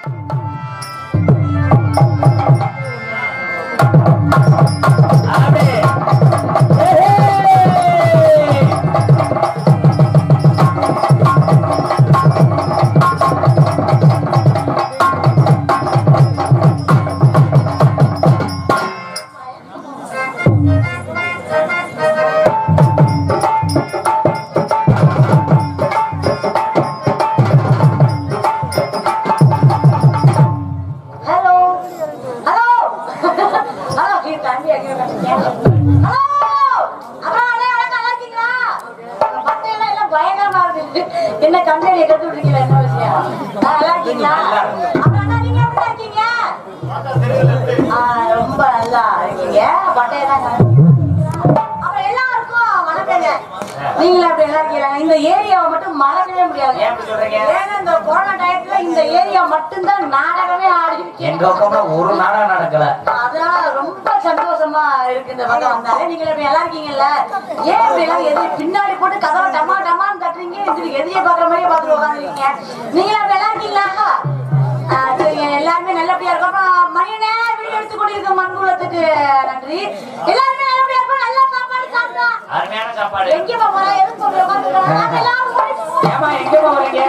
Hello hello hello நீ தம்பி எங்க ஹலோ அப்புறம் அண்ணே அழகா நல்லா இருக்கீங்களா மட்டையெல்லாம் எல்லாம் பயங்கரமா இருக்கு என்ன கம்பெனி கட்டு விட்டுருக்கீங்களா என்ன விஷயம் ஆ, நல்லா இருக்கீங்களா அப்புறம் அண்ணா நீங்க எப்படி இருக்கீங்க ஆ, ரொம்ப நல்லா இருக்கீங்க பட்டையெல்லாம் அப்புறம் எல்லாருக்கும் வணக்கங்க நீங்களும் அப்படி நல்லா இருக்கீங்களா இந்த ஏரியாவை மட்டும் மறக்கவே முடியாது ஏன் அப்படி சொல்றீங்க? ஏன்னா இந்த கொரோனா டயத்துல இந்த ஏரியா மட்டும்தான் நாடகமே ஆடி எங்க பக்கம்னா ஒரு நாடகம் நடக்கல அதனால ரொம்ப சந்தோஷமா இருக்கு இந்த பக்கம் வந்தாலே நீங்க இப்படி நல்லா இருக்கீங்கல்ல ஏன் இப்படி எல்லாம் எதிரி பின்னாடி போட்டு கதவை டமா டமான்னு தட்டுறீங்க இது எதிரியை பாக்குற மாதிரி பார்த்துட்டு உட்காந்துருக்கீங்க நீங்க அப்படி நல்லா இருக்கீங்களா ஆ, சரிங்க எல்லாருமே நல்லபடியா இருக்கும் அப்புறம் மணியனே வீடியோ எடுத்து கொண்டிருக்க மண்குலத்துக்கு நன்றி எல்லாருமே நல்லபடியா இருக்கும் நல்ல சாப்பாடு சாப்பிட்டோம் அருமையான சாப்பாடு எங்க போறா எதுக்கு போய் உட்காந்துருக்காங்க எல்லாரும் போய் ஏமா எங்க போறீங்க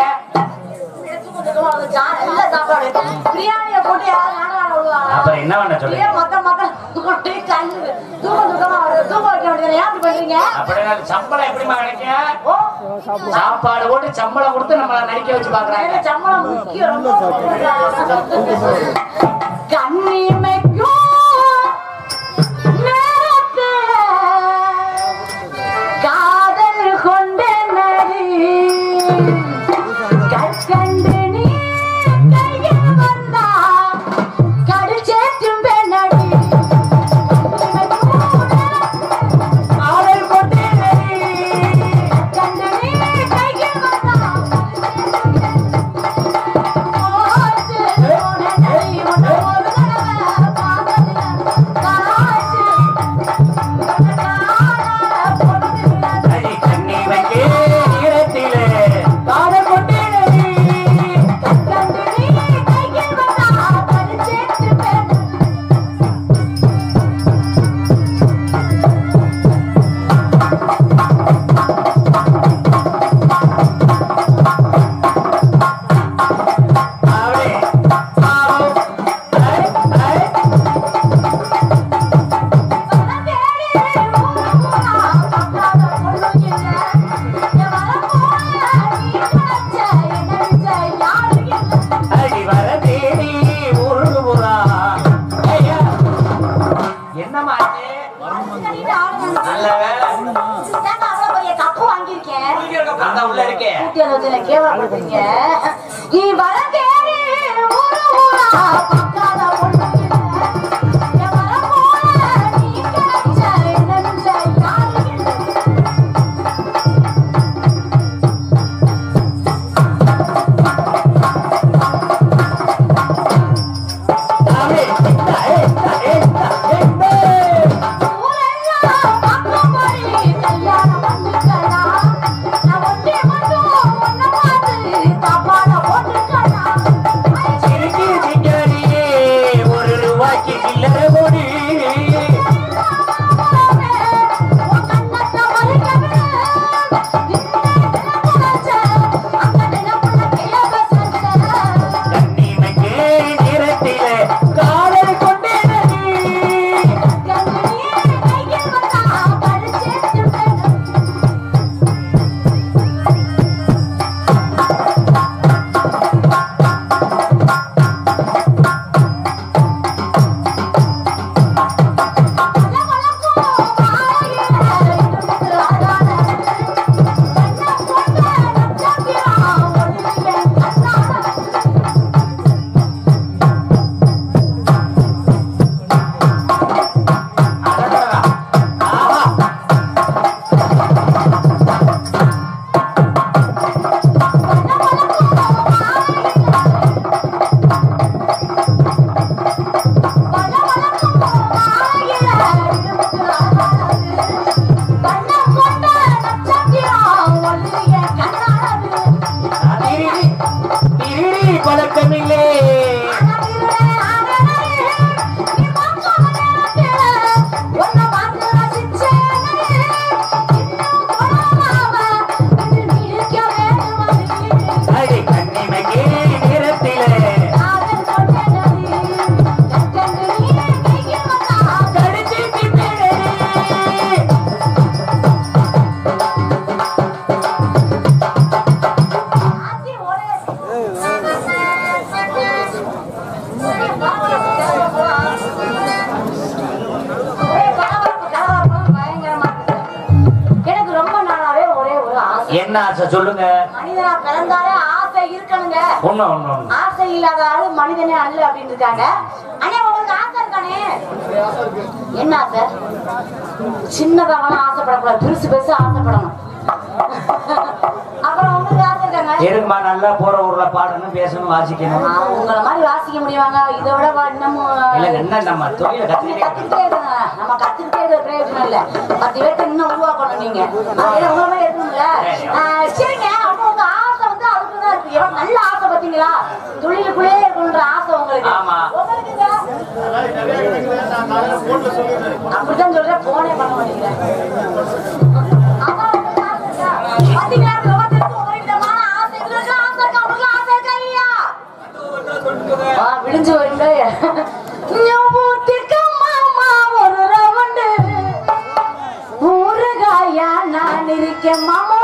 நல்ல சாப்பாடு பிரியாணியை போட்டு யாரும் நாடகம் விடுவாங்க அப்புறம் என்ன பண்ண சொல்றீங்க ஏன் மொத்த மக்கள் கொண்டு கல்லு தூக்கம் தூக்கமா வருது தூக்க வைக்க வேண்டியது ஏன் அப்படி பண்றீங்க அப்படின்னா சம்பளம் எப்படிமா கிடைக்கும் ஓ சாப்பாடு போட்டு சம்பளம் கொடுத்து நம்மள நடிக்க வச்சு பாக்குறாங்க எனக்கு சம்பளம் முக்கியம் ரொம்ப கண்ணிமைக்கும் நேரத்தில் காதல் கொண்ட நரி கற்கண்டு நீ கையில் வந்தா கடல் சேற்றும் பெண்ணடி ஆடல் கொண்டே கண்டு நீ கையில் வந்தா அடி கண்ணி வைக்கே ஈரத்திலே காதல் கொண்டே அவளே பாவம் ஐ ஐ அடி வர தேடி உருண்டு போறா ஐயா என்னம்மா ஆச்சு? நல்ல வேலை கப்பு வாங்கியிருக்கேன் அதான் உள்ள இருக்கே கூட்டியாலோசனை கேவலப்படுறீங்க. நீ வர தேடி ஊரு ஊரா பார்க்காத பொண்ணுங்க. என் வரம் போல நீ கிடைச்ச என்னென்ன யாருக்கிட்ட சாமி இந்த இந்த இந்த இந்த ஊரெல்லாம் பார்க்கும்படி கல்யாணம் பண்ணிக்கலாம். நான் ஒண்டி மட்டும் உன்னை பார்த்து தப்பான போட்டுக்கலாம். என்ன ஆசை சொல்லுங்க மனிதனா பிறந்தாலே ஆசை இருக்கணுங்க ஒண்ணு ஒண்ணு ஒண்ணு ஆசை இல்லாத ஆளு மனிதனே அல்ல அப்படின்னு இருக்காங்க அண்ணே உங்களுக்கு ஆசை இருக்கானே என்ன ஆசை சின்னதாகலாம் ஆசைப்படக்கூடாது பெருசு பெருசு ஆசைப்படணும் அப்புறம் உங்களுக்கு ஆசை இருக்காங்க எதுக்குமா நல்லா போற ஊர்ல பாடணும் பேசணும் வாசிக்கணும் ஆ, உங்களை மாதிரி வாசிக்க முடியுவாங்க இதை விட வா- இன்னமும் இல்ல என்ன நம்ம தொழில நீங்க கத்துக்கிட்டே கத்துக்கிட்டே இருங்க நம்ம கத்துக்கிட்டே இருக்க பிரயோஜனம் இல்ல பத்து பேர்த்த இன்னும் உருவாக்கணும் நீங்க அதே உங்களை மாதிரி இருக்கணும்ல ஆ, சரிங்க அப்போ உங்க ஆசை வந்து அதுக்குதான் இருக்கு எவ்வளவு நல்ல ஆசை பாத்தீங்களா தொழிலுக்குள்ளே இருக்கணுன்ற ஆசை உங்களுக்கு ஆமா. உங்களுக்குங்க அப்படிதான் சொல்றேன் போனே பண்ண மாட்டேங்கிறேன் ஆமா, உங்களுக்கு ஆசை இருக்கா? பாத்தீங்களா லோகத்திற்கு ஒவ்வொரு விதமான ஆசை இவங்களுக்கு ஆசை இருக்கா உங்களுக்கு ஆசை இருக்கா இல்லையா ஆ, விடிஞ்சு வருங்க ஞாபகத்திற்கு மாமா ஒரு ரவுண்டு ஊறுகாயா நான் இருக்கேன் மாமா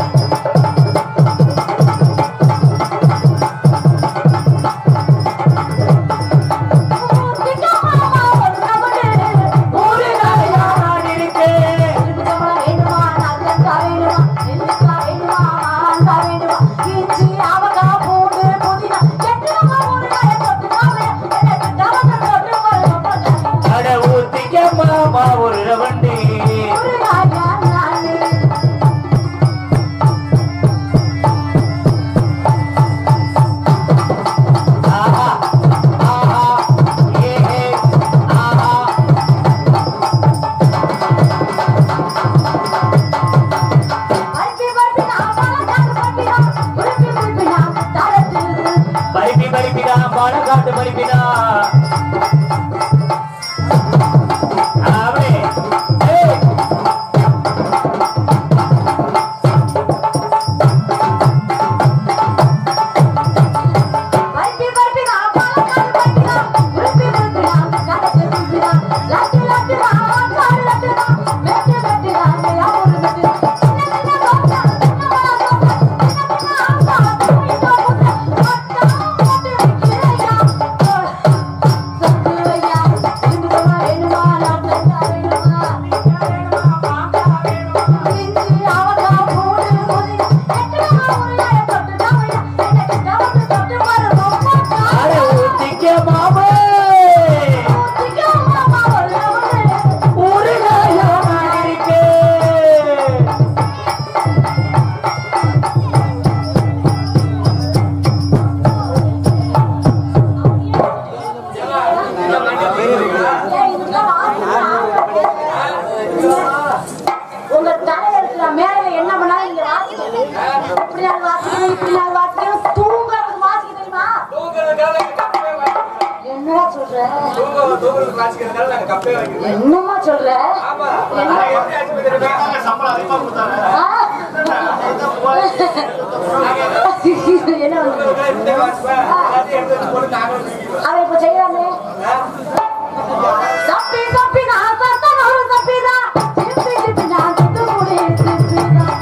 ஞாபகத்திற்கு மாமா ஒரு ரவுண்டு ஊறுகாயா நான் இருக்கேன். எலுமிச்சம்பழம் வேணுமா நல்லெண்ணெய் வேணுமா நெல்லிக்காய் வேணுமா மாங்காய் வேணுமா இஞ்சி அவக்காய் பூண்டு புதினா எட்டுமா ஊறுகாயை தொட்டுக்காம எனக்கு தவசம் தொட்டு போடுங்க அட ஊத்திக்க மாமா ஒரு ரவண்டி ஊறுகாயா நானு ஆஹா ஆஹா ஏ ஏ ஆஹா பருப்பி பருப்பி நான் பழக்காடு பருப்பினா பருப்பி பருப்பி நான் தரத்து பருப்பி பருப்பிடா பாலக்காட்டு பருப்பிடா அவனே ஏய் பருப்பி பருப்பி நான் பழக்காடு பருப்பினா பருப்பி பருப்பி நான் தரத்து பருப்பினா லட்டு லட்டு நான் காடு லட்டு நான் மெட்டு மெட்டு நான் யா ஒரு மெட்டு சின்ன சின்ன தோசை சின்ன வடை தோசை சின்ன சின்ன ஆசா துணி தோசை மொத்தம் போட்டு வைக்கிறையா சத்துவையா இந்துமா வேணுமா லட்டு வேணுமா இஞ்சி அவக்காய் பூண்டு புதினா எட்டுமா ஊறுகாயை தொட்டு தவையா எனக்கு தவசம் தொட்டு பாரு ரொம்ப அட ஊத்திக்க மாமா ஊறுகாயா நான் இருக்கேன் உங்க தலையில இருக்கிற மேல என்ன பண்ணாலும் நீங்க வாசிக்கணும் இப்படி நாள் வாசிக்கணும் இப்படி நாள் வாசிக்கணும் தூங்குறது வாசிக்க தெரியுமா என்னடா சொல்ற என்னம்மா சொல்ற என்ன ஆ? என்ன பண்ணுது? அவன் இப்ப செய்யறானே தப்பி தப்பி நான் சத்தம் ஒரு தப்பிதான் திருப்பி திருப்பி நான் திட்டு முடி திருப்பிதான்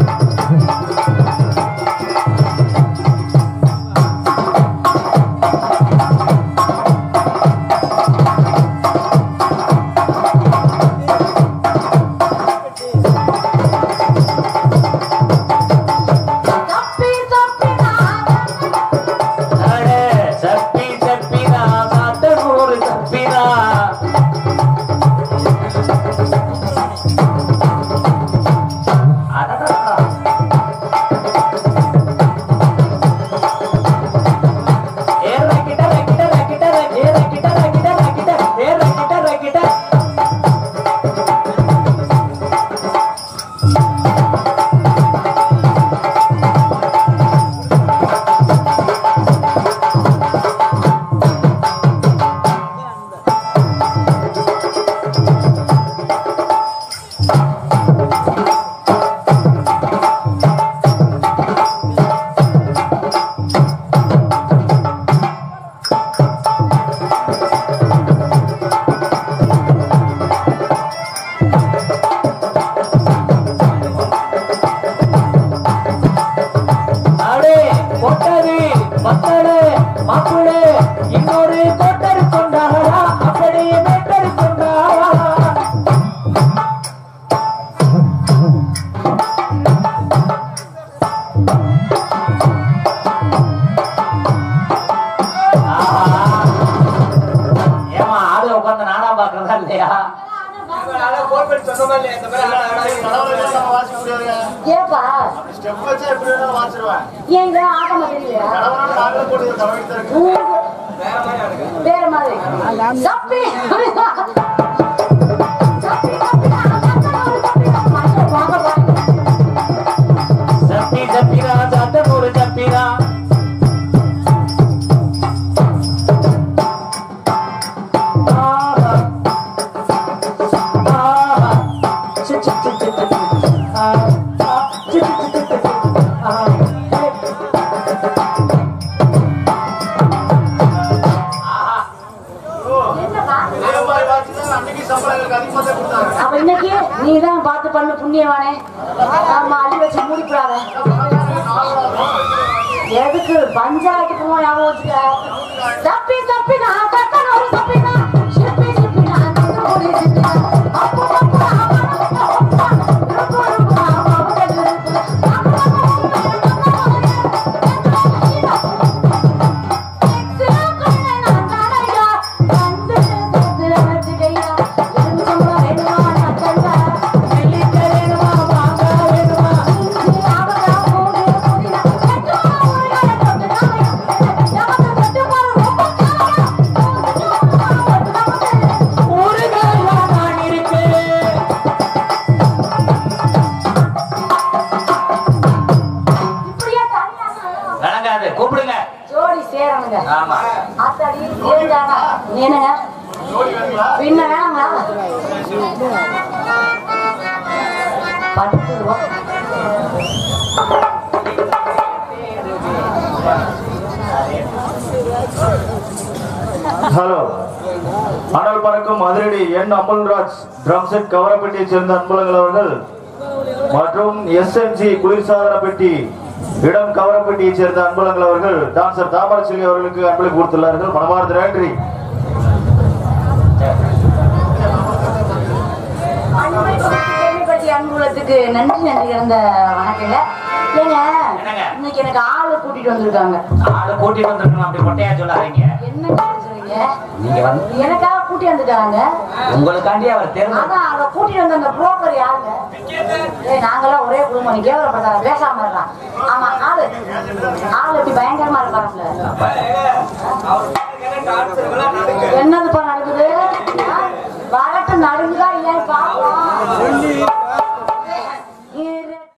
தப்பி தப்பி நான் அட சப்பி சப்பினா சாத்த நூறு சப்பினா அடடா. ஏ ரக்கிட்ட, ரக்கிட்ட, ரக்கிட்ட, ரக்கி- ஏ ரக்கிட்ட, ரக்கிட்ட, ரக்கிட்ட, ஏ ரக்கிட்ட, ரக்கிட்ட. அடே கொட்டது மத்தளு மாப்பிளு இன்னொரு கொட்டரு கொண்டாடா அப்படியே மேட்டரு கொண்டாடா மொட்டையா ஏப்பா ஏன் இதை ஆகமா தெரியலையா உங்களுக்கு வேற மாதிரி தப்பி சப்பி சப்பிரா சத்தம் ஒரு சப்பிரா ஆஹா. ஆஹா. சி, சி, சி, சி, சி. ஆ, ஆ, சி, சி, சி, சி, சி. ஆ. அப்ப இன்னைக்கு நீ தான் பார்த்து பண்ணு புண்ணியவானே ஆமா அள்ளி வச்சு மூடிக்கூடாத எதுக்கு பஞ்சாயத்து போவோம் ஞாபகம் வச்சுக்க தப்பி தப்பி நான் தக்கன ஒரு தப்பி நான் சிப்பி சிப்பி நான் தந்து ஓடி சிப்பி அப்பு அப்பு அப்பு அப்பு அப்பு நெல்லிக்க வேணுமா மாங்காய் வேணுமா ஊறுகாயா நான் இருக்கேன் வணங்காது கூப்பிடுங்க ஜோடி சேரணுங்க ஆமா ஆத்தாடி இருந்தாங்க என்னங்க பின்ன வேணாங்களா பத்து ரூபா ஹலோ அனல் பறக்கும் அதிரடி என் அமுல்ராஜ் ட்ரம் செட் கவரப்பட்டியைச் சேர்ந்த அன்புலங்கள் அவர்கள் மற்றும் எஸ்எம்ஜி குளிர்சாதன பெட்டி இடம் கவரப்பட்டியைச் சேர்ந்த அன்புலங்கள் அவர்கள் டான்சர் தாமரச்செல்வி அவர்களுக்கு அன்பளிப்பு கொடுத்துள்ளார்கள் மனமார்ந்த நன்றி கேள்விப்பட்டி அன்புலத்துக்கு நன்றி நன்றி இறந்த வணக்கங்க ஏங்க என்னங்க? இன்னைக்கு எனக்கு ஆளு கூட்டிட்டு வந்திருக்காங்க ஆளு கூட்டிட்டு வந்திருக்கணும் அப்படி மொட்டையா சொல்லாதீங்க என்ன சொல்றீங்க நீங்க வந்து எனக்காக கூட்டி வந்துட்டாங்க உங்களுக்காண்டி அவர் தேர்ந்து அதான் அவ கூட்டிட்டு வந்த அந்த புரோக்கர் யாருங்க ஏய் நாங்கெல்லாம் ஒரே குடும்பம் நீ கேவலப்படாத பேசாம இருக்கான் ஆமா ஆளு ஆளு இப்படி பயங்கரமா இருப்பாருல்ல என்னதுப்பா நடக்குது